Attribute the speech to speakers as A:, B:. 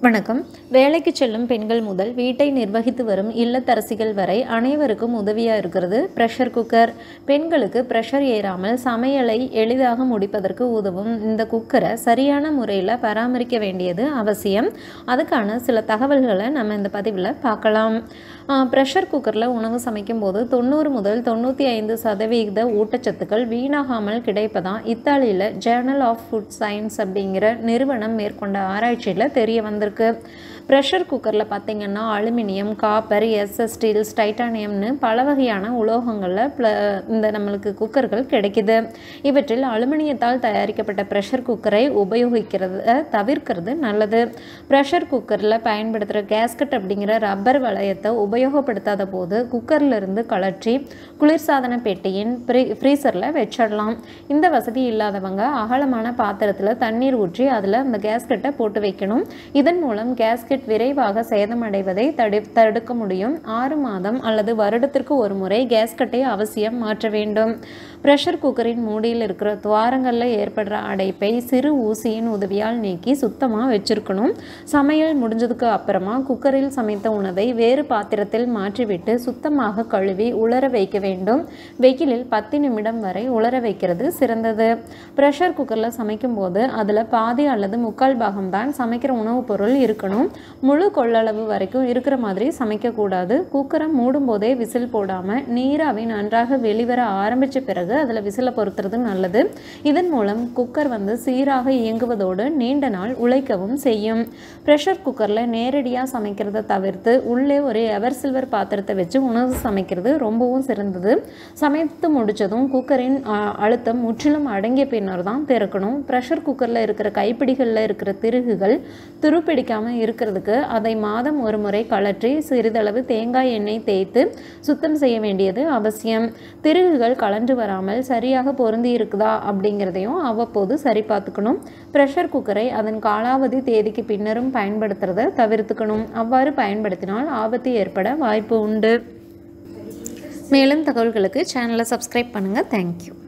A: வணக்கம் வேலைக்கு செல்லும் பெண்கள் முதல் வீட்டை நிர்வகித்து வரும் இல்லத்தரசிகள் வரை அனைவருக்கும் உதவியாக இருக்கிறது ப்ரெஷர் குக்கர் பெண்களுக்கு ப்ரெஷர் ஏறாமல் சமையலை எளிதாக முடிப்பதற்கு உதவும் இந்த குக்கரை சரியான முறையில் பராமரிக்க வேண்டியது அவசியம் அதுக்கான சில தகவல்களை நம்ம இந்த பதிவில் பார்க்கலாம் ப்ரெஷர் குக்கரில் உணவு சமைக்கும் போது தொண்ணூறு முதல் தொண்ணூற்றி ஐந்து சதவிகித ஊட்டச்சத்துக்கள் வீணாகாமல் கிடைப்பதான் இத்தாலியில் ஜேர்னல் ஆஃப் ஃபுட் சயின்ஸ் அப்படிங்கிற நிறுவனம் மேற்கொண்ட ஆராய்ச்சியில் தெரிய வந்திருக்கு ப்ரெஷர் குக்கரில் பார்த்தீங்கன்னா அலுமினியம் காப்பர் எஸ்எஸ் ஸ்டீல்ஸ் டைட்டானியம்னு பல வகையான உலோகங்களில் ப்ள இந்த நம்மளுக்கு குக்கர்கள் கிடைக்குது இவற்றில் அலுமினியத்தால் தயாரிக்கப்பட்ட ப்ரெஷர் குக்கரை உபயோகிக்கிறத தவிர்க்கிறது நல்லது ப்ரெஷர் குக்கரில் பயன்படுத்துகிற கேஸ்கட் அப்படிங்கிற ரப்பர் வளையத்தை உபயோகப்படுத்தாத போது குக்கர்லேருந்து கழற்றி குளிர்சாதன பெட்டியின் ஃப்ரீ ஃப்ரீசரில் வச்சிடலாம் இந்த வசதி இல்லாதவங்க அகலமான பாத்திரத்தில் தண்ணீர் ஊற்றி அதில் அந்த கேஸ்கட்டை போட்டு வைக்கணும் இதன் மூலம் கேஸ்கெட் விரைவாக சேதமடைவதை தடு தடுக்க முடியும் ஆறு மாதம் அல்லது வருடத்திற்கு ஒரு முறை கேஸ்கட்டை அவசியம் மாற்ற வேண்டும் ப்ரெஷர் குக்கரின் மூடியில் இருக்கிற துவாரங்களில் ஏற்படுற அடைப்பை சிறு ஊசியின் உதவியால் நீக்கி சுத்தமாக வச்சிருக்கணும் சமையல் முடிஞ்சதுக்கு அப்புறமா குக்கரில் சமைத்த உணவை வேறு பாத்திரத்தில் மாற்றிவிட்டு சுத்தமாக கழுவி உலர வைக்க வேண்டும் வெயிலில் பத்து நிமிடம் வரை உலர வைக்கிறது சிறந்தது ப்ரெஷர் குக்கரில் சமைக்கும்போது அதில் பாதி அல்லது முக்கால் பாகம்தான் சமைக்கிற உணவுப் பொருள் இருக்கணும் முழு கொள்ளளவு வரைக்கும் இருக்கிற மாதிரி சமைக்கக்கூடாது குக்கரை மூடும் போதே விசில் போடாமல் நீராவி நன்றாக வெளிவர ஆரம்பித்த பிறகு அதில் விசிலை பொறுத்துறது நல்லது இதன் மூலம் குக்கர் வந்து சீராக இயங்குவதோடு நீண்ட நாள் உழைக்கவும் செய்யும் ப்ரெஷர் குக்கரில் நேரடியாக சமைக்கிறத தவிர்த்து உள்ளே ஒரு எவர் சில்வர் பாத்திரத்தை வச்சு உணவு சமைக்கிறது ரொம்பவும் சிறந்தது சமைத்து முடித்ததும் குக்கரின் ஆ, அழுத்தம் முற்றிலும் அடங்கிய பின்னர் தான் திறக்கணும் ப்ரெஷர் குக்கரில் இருக்கிற கைப்பிடிகளில் இருக்கிற திருகுகள் துருப்பிடிக்காமல் இருக்கிறதுக்கு அதை மாதம் ஒரு முறை கழற்றி சிறிதளவு தேங்காய் எண்ணெய் தேய்த்து சுத்தம் செய்ய வேண்டியது அவசியம் திருகுகள் கலன்று வராமல் சரியாக பொருந்தி இருக்குதா அப்படிங்கிறதையும் அவ்வப்போது சரி பார்த்துக்கணும் ப்ரெஷர் குக்கரை அதன் காலாவதி தேதிக்கு பின்னரும் பயன்படுத்துறதை தவிர்த்துக்கணும் அவ்வாறு பயன்படுத்தினால் ஆபத்து ஏற்பட வாய்ப்பு உண்டு மேலும் தகவல்களுக்கு சேனலை சப்ஸ்கிரைப் பண்ணுங்கள் தேங்க்யூ